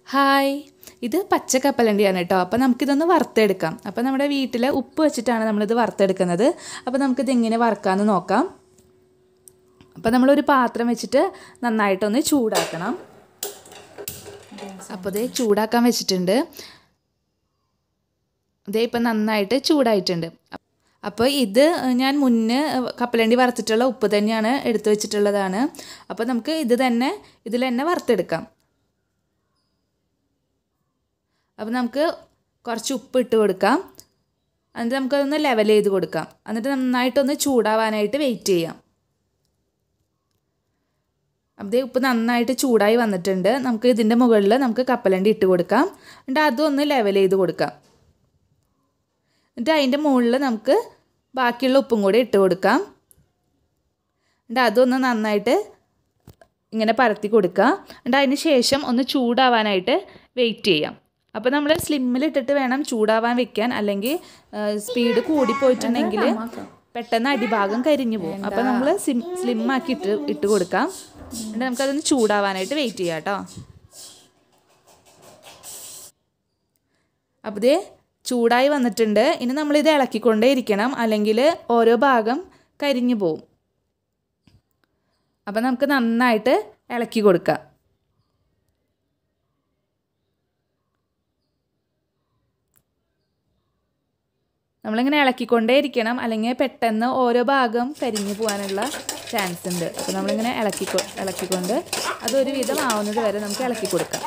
hi ഇത് പച്ച കപ്പലണ്ടിയാണ് കേട്ടോ അപ്പോൾ നമുക്കിതൊന്ന് വറുത്തെടുക്കാം അപ്പോൾ നമ്മുടെ വീട്ടിൽ ഉപ്പ് വെച്ചിട്ടാണ് നമ്മളിത് വറുത്തെടുക്കുന്നത് അപ്പോൾ നമുക്കിത് എങ്ങനെ വറുക്കാമെന്ന് നോക്കാം അപ്പോൾ നമ്മളൊരു പാത്രം വെച്ചിട്ട് നന്നായിട്ടൊന്ന് ചൂടാക്കണം അപ്പോൾ ഇത് ചൂടാക്കാൻ വെച്ചിട്ടുണ്ട് ഇതേ ഇപ്പം നന്നായിട്ട് ചൂടായിട്ടുണ്ട് അപ്പോൾ ഇത് ഞാൻ മുന്നേ കപ്പലണ്ടി വറുത്തിട്ടുള്ള ഉപ്പ് തന്നെയാണ് എടുത്തു വെച്ചിട്ടുള്ളതാണ് അപ്പോൾ നമുക്ക് ഇത് തന്നെ ഇതിൽ തന്നെ വറുത്തെടുക്കാം അപ്പോൾ നമുക്ക് കുറച്ച് ഉപ്പ് ഇട്ട് കൊടുക്കാം എന്നിട്ട് നമുക്കതൊന്ന് ലെവൽ ചെയ്ത് കൊടുക്കാം എന്നിട്ട് നന്നായിട്ടൊന്ന് ചൂടാവാനായിട്ട് വെയിറ്റ് ചെയ്യാം അപ്പോൾ ഉപ്പ് നന്നായിട്ട് ചൂടായി വന്നിട്ടുണ്ട് നമുക്ക് ഇതിൻ്റെ മുകളിൽ നമുക്ക് കപ്പലണ്ടി ഇട്ട് കൊടുക്കാം എന്നിട്ട് അതൊന്ന് ലെവൽ ചെയ്ത് കൊടുക്കാം എന്നിട്ട് അതിൻ്റെ മുകളിൽ നമുക്ക് ബാക്കിയുള്ള ഉപ്പും കൂടി ഇട്ട് കൊടുക്കാം എന്നിട്ട് അതൊന്ന് നന്നായിട്ട് ഇങ്ങനെ പരത്തി കൊടുക്കുക എന്നിട്ട് അതിന് ശേഷം ഒന്ന് ചൂടാവാനായിട്ട് വെയിറ്റ് ചെയ്യാം അപ്പോൾ നമ്മൾ സ്ലിമ്മിലിട്ടിട്ട് വേണം ചൂടാവാൻ വെക്കാൻ അല്ലെങ്കിൽ സ്പീഡ് കൂടിപ്പോയിട്ടുണ്ടെങ്കിൽ പെട്ടെന്ന് അടിഭാഗം കരിഞ്ഞു പോകും അപ്പോൾ നമ്മൾ സിം സ്ലിമ്മാക്കി ഇട്ട് ഇട്ട് കൊടുക്കാം എന്നിട്ട് നമുക്കതൊന്ന് ചൂടാവാനായിട്ട് വെയിറ്റ് ചെയ്യാം കേട്ടോ അപ്പോൾ ഇതേ ചൂടായി വന്നിട്ടുണ്ട് ഇനി നമ്മളിത് ഇളക്കിക്കൊണ്ടേ ഇരിക്കണം അല്ലെങ്കിൽ ഓരോ ഭാഗം കരിഞ്ഞു പോവും അപ്പം നമുക്ക് നന്നായിട്ട് ഇളക്കി കൊടുക്കാം നമ്മളിങ്ങനെ ഇളക്കിക്കൊണ്ടേ ഇരിക്കണം അല്ലെങ്കിൽ പെട്ടെന്ന് ഓരോ ഭാഗം കരിഞ്ഞു പോകാനുള്ള ചാൻസ് ഉണ്ട് അപ്പോൾ നമ്മളിങ്ങനെ ഇളക്കി ഇളക്കിക്കൊണ്ട് അതൊരു വിധം ആവുന്നത് വരെ നമുക്ക് ഇളക്കി കൊടുക്കാം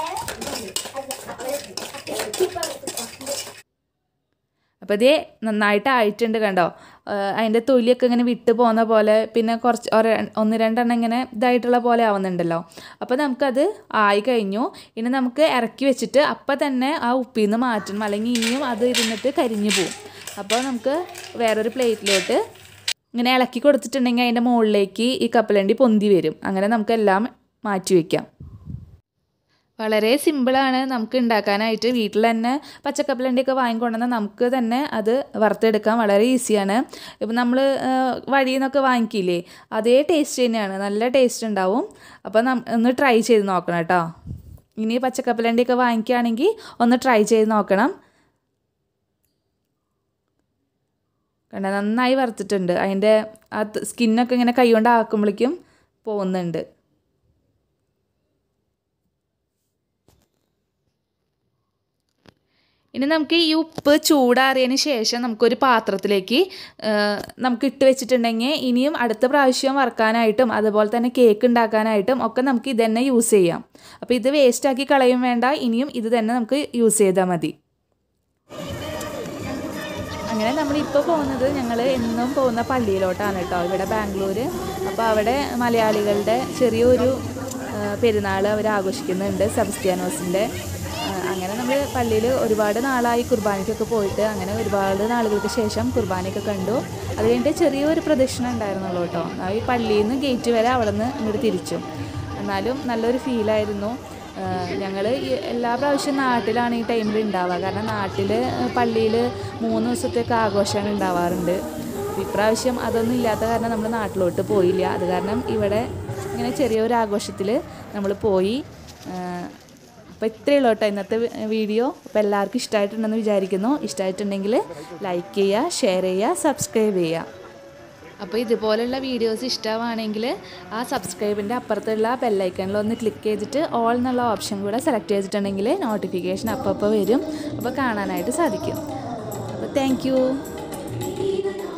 അപ്പോൾ ഇതേ നന്നായിട്ട് ആയിട്ടുണ്ട് കണ്ടോ അതിൻ്റെ തൊലിയൊക്കെ ഇങ്ങനെ വിട്ട് പോകുന്ന പോലെ പിന്നെ കുറച്ച് ഒന്ന് രണ്ടെണ്ണം ഇങ്ങനെ ഇതായിട്ടുള്ള പോലെ ആവുന്നുണ്ടല്ലോ അപ്പോൾ നമുക്കത് ആയി കഴിഞ്ഞു ഇനി നമുക്ക് ഇറക്കി വെച്ചിട്ട് അപ്പം തന്നെ ആ ഉപ്പിൽ നിന്ന് മാറ്റണം അല്ലെങ്കിൽ ഇനിയും അത് ഇരുന്നിട്ട് കരിഞ്ഞു പോവും അപ്പോൾ നമുക്ക് വേറൊരു പ്ലേറ്റിലോട്ട് ഇങ്ങനെ ഇളക്കി കൊടുത്തിട്ടുണ്ടെങ്കിൽ അതിൻ്റെ മുകളിലേക്ക് ഈ കപ്പലണ്ടി പൊന്തി വരും അങ്ങനെ നമുക്കെല്ലാം മാറ്റി വയ്ക്കാം വളരെ സിമ്പിളാണ് നമുക്ക് ഉണ്ടാക്കാനായിട്ട് വീട്ടിൽ തന്നെ പച്ചക്കപ്പലണ്ടിയൊക്കെ വാങ്ങിക്കൊണ്ടുവന്നാൽ നമുക്ക് തന്നെ അത് വറുത്തെടുക്കാൻ വളരെ ഈസിയാണ് ഇപ്പം നമ്മൾ വഴിയിൽ നിന്നൊക്കെ വാങ്ങിക്കില്ലേ അതേ ടേസ്റ്റ് തന്നെയാണ് നല്ല ടേസ്റ്റ് ഉണ്ടാവും അപ്പോൾ ഒന്ന് ട്രൈ ചെയ്ത് നോക്കണം കേട്ടോ ഇനി പച്ചക്കപ്പലണ്ടിയൊക്കെ വാങ്ങിക്കുകയാണെങ്കിൽ ഒന്ന് ട്രൈ ചെയ്ത് നോക്കണം കണ്ട നന്നായി വറുത്തിട്ടുണ്ട് അതിൻ്റെ ആ സ്കിന്നൊക്കെ ഇങ്ങനെ കൈകൊണ്ട് ആക്കുമ്പോഴേക്കും പോകുന്നുണ്ട് ഇനി നമുക്ക് ഈ ഉപ്പ് ചൂടാറിയതിന് ശേഷം നമുക്കൊരു പാത്രത്തിലേക്ക് നമുക്ക് ഇട്ട് വെച്ചിട്ടുണ്ടെങ്കിൽ ഇനിയും അടുത്ത പ്രാവശ്യം വറുക്കാനായിട്ടും അതുപോലെ തന്നെ കേക്ക് ഉണ്ടാക്കാനായിട്ടും ഒക്കെ നമുക്ക് ഇത് തന്നെ യൂസ് ചെയ്യാം അപ്പോൾ ഇത് വേസ്റ്റാക്കി കളയും വേണ്ട ഇനിയും ഇത് തന്നെ നമുക്ക് യൂസ് ചെയ്താൽ മതി അങ്ങനെ നമ്മളിപ്പോൾ പോകുന്നത് ഞങ്ങൾ എന്നും പോകുന്ന പള്ളിയിലോട്ടാണ് കേട്ടോ ഇവിടെ ബാംഗ്ലൂർ അപ്പോൾ അവിടെ മലയാളികളുടെ ചെറിയൊരു പെരുന്നാൾ അവർ ആഘോഷിക്കുന്നുണ്ട് സെബസ്ത്യാനോസിൻ്റെ അങ്ങനെ നമ്മൾ പള്ളിയിൽ ഒരുപാട് നാളായി കുർബാനയ്ക്കൊക്കെ പോയിട്ട് അങ്ങനെ ഒരുപാട് നാളുകൾക്ക് ശേഷം കുർബാനയൊക്കെ കണ്ടു അത് കഴിഞ്ഞിട്ട് ചെറിയൊരു പ്രദക്ഷിണം ഉണ്ടായിരുന്നുള്ളൂ കേട്ടോ ഈ പള്ളിയിൽ നിന്ന് ഗേറ്റ് വരെ അവിടെ നിന്ന് ഇങ്ങോട്ട് തിരിച്ചു എന്നാലും നല്ലൊരു ഫീലായിരുന്നു ഞങ്ങൾ എല്ലാ പ്രാവശ്യം നാട്ടിലാണ് ഈ ടൈമിൽ ഉണ്ടാവുക കാരണം നാട്ടിൽ പള്ളിയിൽ മൂന്ന് ദിവസത്തേക്ക് ആഘോഷങ്ങൾ ഉണ്ടാവാറുണ്ട് ഇപ്രാവശ്യം അതൊന്നും ഇല്ലാത്ത കാരണം നമ്മൾ നാട്ടിലോട്ട് പോയില്ല അത് കാരണം ഇവിടെ ഇങ്ങനെ ചെറിയൊരു ആഘോഷത്തിൽ നമ്മൾ പോയി അപ്പോൾ ഇത്രയേ ഉള്ളൂ കേട്ടോ ഇന്നത്തെ വീഡിയോ അപ്പോൾ എല്ലാവർക്കും ഇഷ്ടമായിട്ടുണ്ടെന്ന് വിചാരിക്കുന്നു ഇഷ്ടമായിട്ടുണ്ടെങ്കിൽ ലൈക്ക് ചെയ്യുക ഷെയർ ചെയ്യുക സബ്സ്ക്രൈബ് ചെയ്യുക അപ്പോൾ ഇതുപോലുള്ള വീഡിയോസ് ഇഷ്ടമാണെങ്കിൽ ആ സബ്സ്ക്രൈബിൻ്റെ അപ്പുറത്തുള്ള ബെല്ലൈക്കണിൽ ഒന്ന് ക്ലിക്ക് ചെയ്തിട്ട് ഓൾ എന്നുള്ള ഓപ്ഷൻ കൂടെ സെലക്ട് ചെയ്തിട്ടുണ്ടെങ്കിൽ നോട്ടിഫിക്കേഷൻ അപ്പോൾ വരും അപ്പോൾ കാണാനായിട്ട് സാധിക്കും അപ്പോൾ താങ്ക്